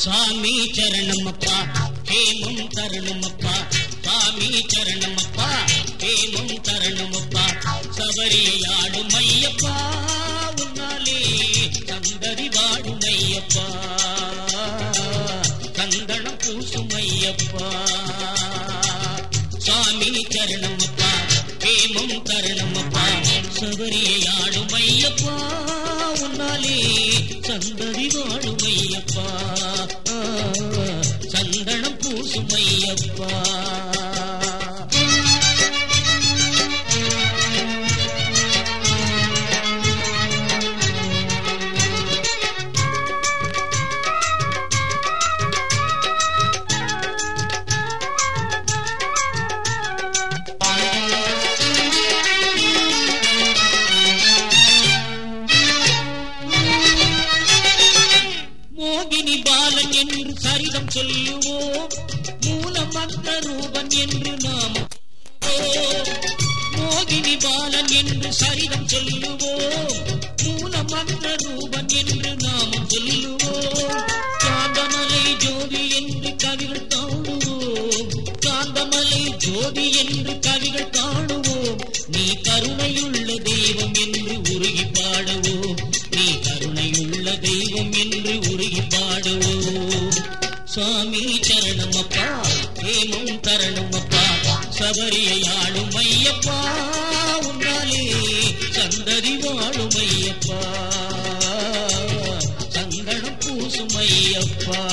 சாமி சரணமப்பா ஹேமம் தருணமப்பா சாமி சரணமப்பா ஹேமம் தருணமப்பா சபரியாடும் ஐயப்பா உன்னாலே சந்ததி வாடும் ஐயப்பா கந்தனம் பூசும் ஐயப்பா சாமி சரணமப்பா ஹேமம் தருணமப்பா சபரியாடும் ஐயப்பா உன்னாலே சந்ததி வாழும் ஐயப்பா சந்தனம் பூசும் ஐயப்பா மோகினி பாலன் என்று சரிதம் சொல்லுவோம் மூலமந்த ரூபன் என்று நாம் மோகினி பாலன் என்று சரிதம் சொல்லுவோம் மூலமந்த ரூபன் என்று நாம் சொல்லுவோம் காந்தமலை ஜோதி என்று கவிகள் காணுவோம் காந்தமலை ஜோதி என்று கவிகள் காணுவோம் நீ கருணையுள்ள தெய்வம் என்று உருகி பாடுவோம் நீ கருணையுள்ள தெய்வம் என்று உருகி பாடுவோம் சுவாமி சரணமப்பா ஏமும் தரணமப்பா சபரியை ஆளும் ஐயப்பா உன்னாலே சந்ததி வாழும் ஐயப்பா சந்தனம் பூசும் ஐயப்பா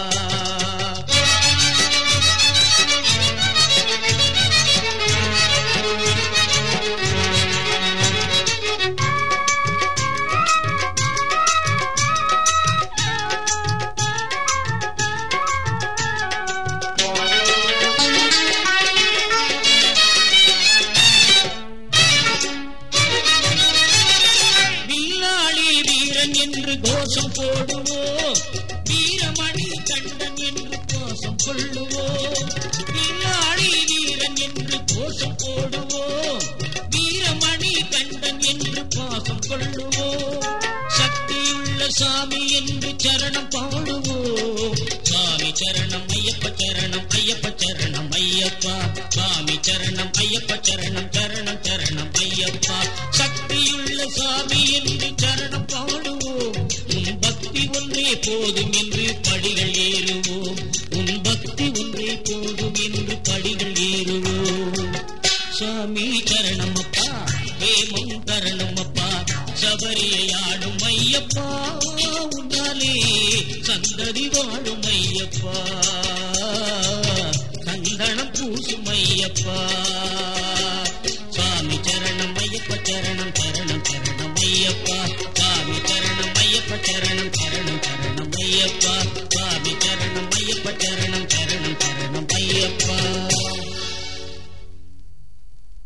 வில்லாளி வீரன் என்று கோஷம் போடுவோம் வீரமணி கண்டன் என்று கோஷம் கொள்ளுவோம் வில்லாளி வீரன் என்று கோஷம் போடுவோம் வீரமணி கண்டன் என்று பாசம் கொள்ளுவோம் சக்தியுள்ள சாமி என்று சரணம் பாடுவோம் சாமி சரணம் ஐயப்ப சரணம் ஐயப்ப சரணம் ஐயப்பா சாமி சரணம் ஐயப்ப சரணம் சரணம் சரணம் ஐயப்பா சக்தியுள்ள சாமி என்று சரணம் பாடுவோம் உன் பக்தி ஒன்றே போதும் என்று படிகள் ஏறுவோம் உன் பக்தி ஒன்றே போதும் என்று படிகள் ஏறுவோம் சாமி சரணம் அப்பா ஹேமம் தரணம் அப்பா சபரியை ஆடும்